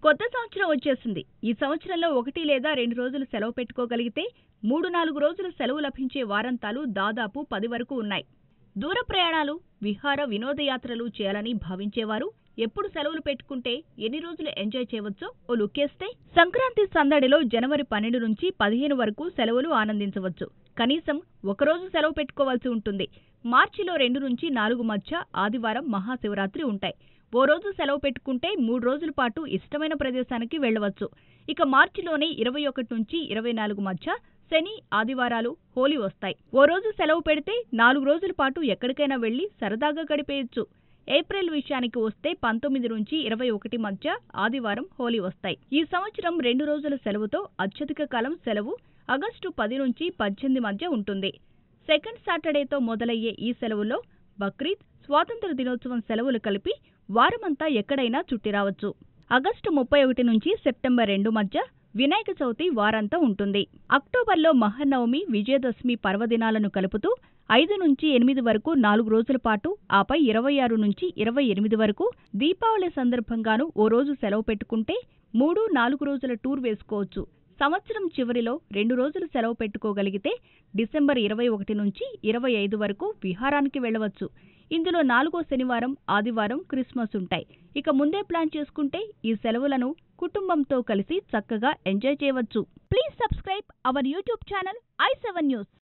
కొత్త సంవత్సరం వచ్చేసింది ఈ సంవత్సరంలో ఒకటి లేదా రెండు రోజులు సెలవు పెట్టుకోగలిగితే మూడు నాలుగు రోజులు సెలవు లభించే వారాంతాలు దాదాపు పది వరకు ఉన్నాయి దూర ప్రయాణాలు విహార వినోదయాత్రలు చేయాలని భావించేవారు ఎప్పుడు సెలవులు పెట్టుకుంటే ఎన్ని రోజులు ఎంజాయ్ చేయవచ్చో ఓ లుక్కేస్తే సంక్రాంతి సందడిలో జనవరి పన్నెండు నుంచి పదిహేను వరకు సెలవులు ఆనందించవచ్చు కనీసం ఒకరోజు సెలవు పెట్టుకోవాల్సి ఉంటుంది మార్చిలో రెండు నుంచి నాలుగు మధ్య ఆదివారం మహాశివరాత్రి ఉంటాయి ఓ రోజు సెలవు పెట్టుకుంటే మూడు రోజుల పాటు ఇష్టమైన ప్రదేశానికి వెళ్ళవచ్చు ఇక మార్చిలోనే ఇరవై ఒకటి నుంచి ఇరవై నాలుగు మధ్య శని ఆదివారాలు హోలీ వస్తాయి ఓ రోజు సెలవు పెడితే నాలుగు రోజుల పాటు ఎక్కడికైనా వెళ్లి సరదాగా గడిపేయొచ్చు ఏప్రిల్ విషయానికి వస్తే పంతొమ్మిది నుంచి ఇరవై ఒకటి మధ్య ఆదివారం హోలీ వస్తాయి ఈ సంవత్సరం రెండు రోజుల సెలవుతో అత్యధిక కాలం సెలవు ఆగస్టు పది నుంచి పద్దెనిమిది మధ్య ఉంటుంది సెకండ్ సాటర్డేతో మొదలయ్యే ఈ సెలవుల్లో బక్రీద్ స్వాతంత్ర దినోత్సవం సెలవులు కలిపి వారమంతా ఎక్కడైనా చుట్టి రావచ్చు ఆగస్టు ముప్పై ఒకటి నుంచి సెప్టెంబర్ రెండు మధ్య వినాయక చవితి వారాంతం ఉంటుంది అక్టోబర్లో మహానవమి విజయదశమి పర్వదినాలను కలుపుతూ ఐదు నుంచి ఎనిమిది వరకు నాలుగు రోజుల పాటు ఆపై ఇరవై ఆరు నుంచి ఇరవై ఎనిమిది వరకు దీపావళి సందర్భంగాను ఓ రోజు సెలవు పెట్టుకుంటే మూడు నాలుగు రోజుల టూర్ వేసుకోవచ్చు సంవత్సరం చివరిలో రెండు రోజులు సెలవు పెట్టుకోగలిగితే డిసెంబర్ ఇరవై ఒకటి నుంచి ఇరవై ఐదు వరకు విహారానికి వెళ్ళవచ్చు ఇందులో నాలుగో శనివారం ఆదివారం క్రిస్మస్ ఉంటాయి ఇక ముందే ప్లాన్ చేసుకుంటే ఈ సెలవులను కుటుంబంతో కలిసి చక్కగా ఎంజాయ్ చేయవచ్చు please subscribe our YouTube channel I seven news